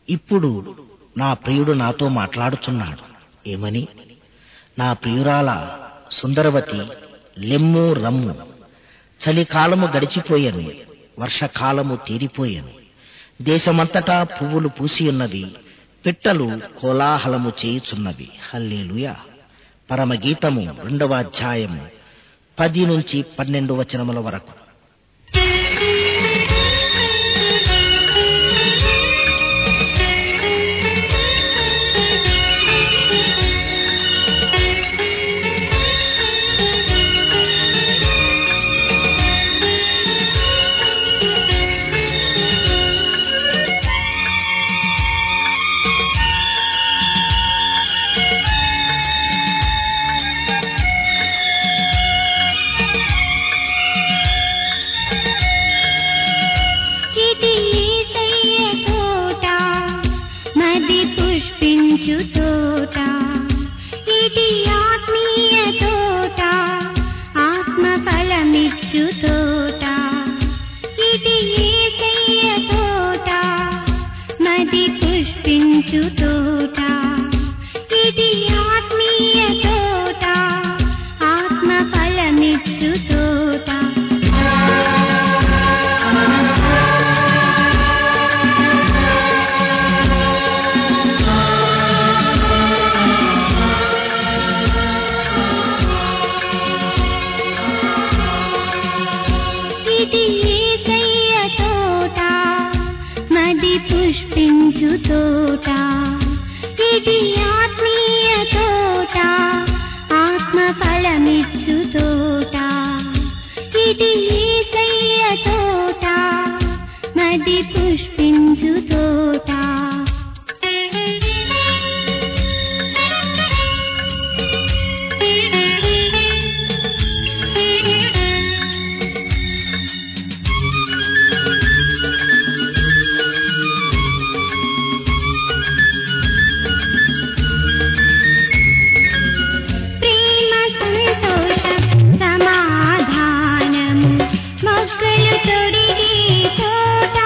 ఇప్పుడు నా ప్రియుడు నాతో మాట్లాడుచున్నాడు ఏమని నా ప్రియురాల సుందరవతి లెమ్ము రమ్ము చలికాలము గడిచిపోయాను వర్షకాలము తీరిపోయాను దేశమంతటా పువ్వులు పూసి ఉన్నవి పిట్టలు కోలాహలము చేయుచున్నవి హల్లేలుయా పరమగీతము రెండవ అధ్యాయము పది నుంచి పన్నెండు వచనముల వరకు ఇది ఏసయ్య తోట మది పుష్పించు తోట ఇది ఆత్మీయ తోట ఆత్మ ఫలమిచ్చు తోట ఇది ఏసయ్య తోట మది పుష్పించు తోట ఇది ఆత్మీయ తోట ఆత్మ ఫలమిచ్చు తోట ఇది ఏసయ్య తోట మది పుష్పించు తోట ఇది ఆత్మీయ తోట ఆత్మ ఫలమిచ్చు తోట ఇది ఏసయ్య తోట మది పుష్పించు తోట ప్రేమ సంతోష సమాధానము మొగ్గలు తొడిగే తోట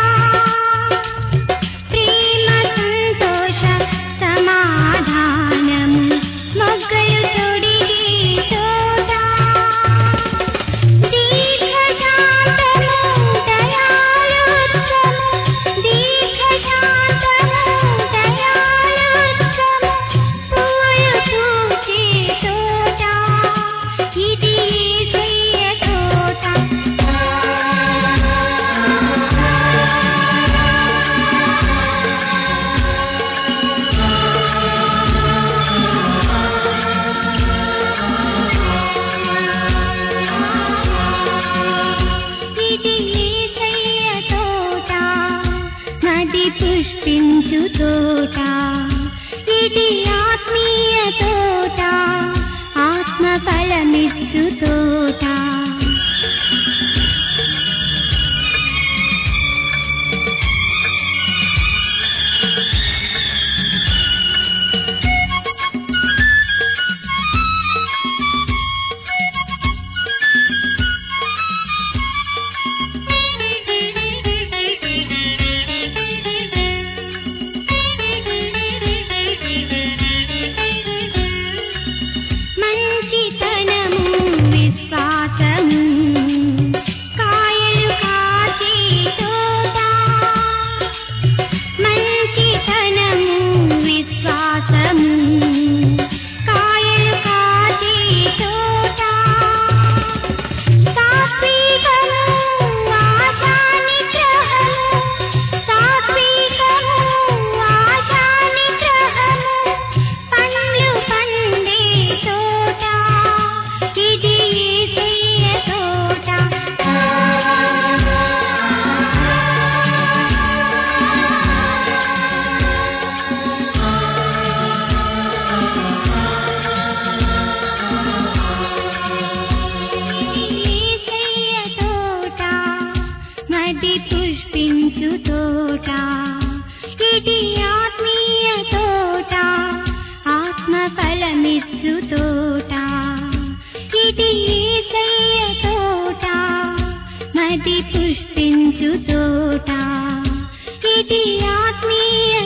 ప్రేమ సంతోష సమాధానము మొగ్గలు తొడిగే తోట దీర్ఘశాంతము దయాళుత్వము దీర్ఘశాంతము దయాళుత్వము పూలు పూచే తోట ఇది యేసయ్య తోట ఇది యేసయ్య తోట నది పుష్పించు తోట ఇది ఆత్మీయ తోట ఆత్మ ఫలమిచ్చు తోట మంచితనము విశ్వాసము కాయలు కాచే తోట మంచితనము విశ్వాసము కాయలు కాచే తోట సాత్వికము ఆశా నిగ్రహము సాత్వికము ఆశా నిగ్రహము పండ్లు పండే తోట ఇది యేసయ్య తోట ఇది యేసయ్య తోట మది పుష్పించు తోట ఇది ఆత్మీయ తోట ఆత్మ ఫలమిచ్చు తోట ఇది యేసయ్య తోట మది పుష్పించు తోట ఇది ఆత్మీయ